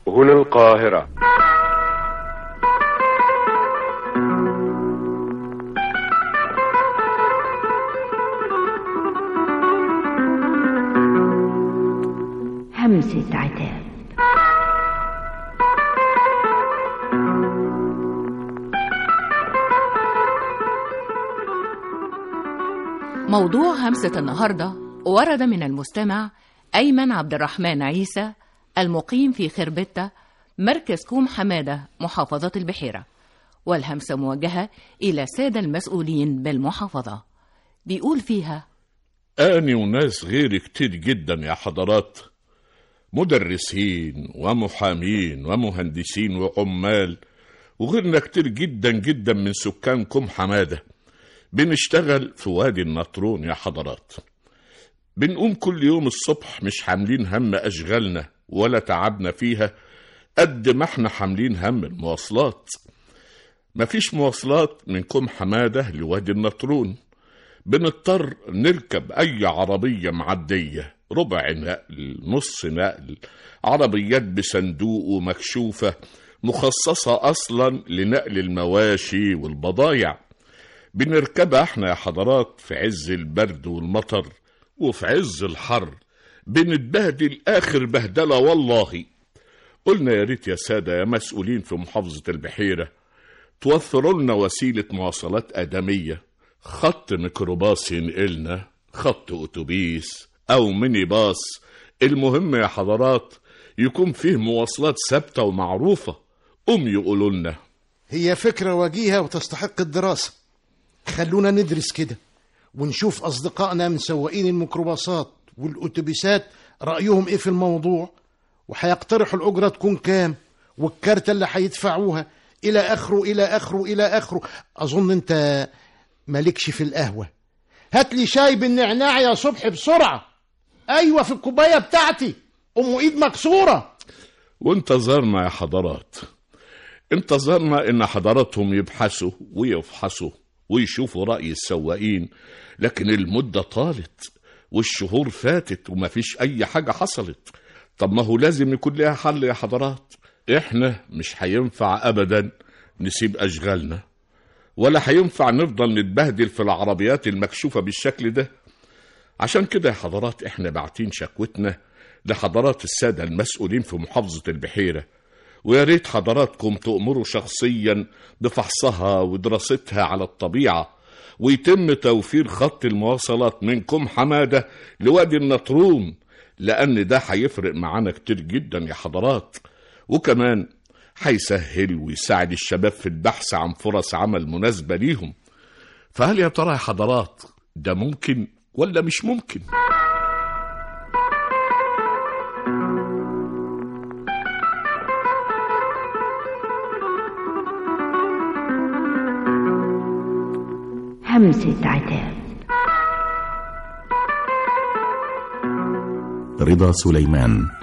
هنا القاهرة همسة عتاب موضوع همسة النهاردة ورد من المستمع أيمن عبد الرحمن عيسى المقيم في خربتة مركز كوم حمادة محافظة البحيرة والهمسة موجهة إلى سادة المسؤولين بالمحافظة بيقول فيها أني وناس غيري كتير جدا يا حضرات مدرسين ومحامين ومهندسين وعمال وغيرنا كتير جدا جدا من سكان كوم حمادة بنشتغل في وادي النطرون يا حضرات بنقوم كل يوم الصبح مش حاملين هم أشغالنا ولا تعبنا فيها قد ما احنا حاملين هم المواصلات مفيش مواصلات من كوم حمادة لوادي النطرون بنضطر نركب أي عربية معدية ربع نقل نص نقل عربيات بصندوق ومكشوفة مخصصة أصلا لنقل المواشي والبضايع بنركبها احنا يا حضرات في عز البرد والمطر وفي عز الحر بنتبهدل آخر بهدلة والله قلنا يا ريت يا سادة يا مسؤولين في محافظة البحيرة توفروا لنا وسيلة مواصلات آدمية خط ميكروباص ينقلنا خط أتوبيس أو ميني باص المهم يا حضرات يكون فيه مواصلات ثابتة ومعروفة قوم يقولوا لنا هي فكرة وجيهة وتستحق الدراسة خلونا ندرس كده ونشوف أصدقائنا من سواقين الميكروباصات والأتوبيسات رأيهم إيه في الموضوع وهيقترحوا الأجرة تكون كام والكارتة اللي هيدفعوها إلى آخره إلى آخره إلى آخره أظن أنت مالكش في القهوة هات لي شاي بالنعناع يا صبح بسرعة أيوة في الكوباية بتاعتي أم إيد مكسورة وانتظرنا يا حضرات انتظرنا ان حضراتهم يبحثوا ويفحصوا ويشوفوا رأي السواقين لكن المدة طالت والشهور فاتت ومفيش أي حاجة حصلت طب ما هو لازم يكون لها حل يا حضرات احنا مش هينفع أبدا نسيب أشغالنا ولا هينفع نفضل نتبهدل في العربيات المكشوفة بالشكل ده عشان كده يا حضرات احنا باعتين شكوتنا لحضرات السادة المسؤولين في محافظة البحيرة ويا ريت حضراتكم تأمروا شخصيا بفحصها ودراستها على الطبيعة ويتم توفير خط المواصلات منكم حمادة لوادي النطرون لأن ده هيفرق معانا كتير جدا يا حضرات وكمان هيسهل ويساعد الشباب في البحث عن فرص عمل مناسبة ليهم فهل يا ترى يا حضرات ده ممكن ولا مش ممكن؟ همسة عتاب رضا سليمان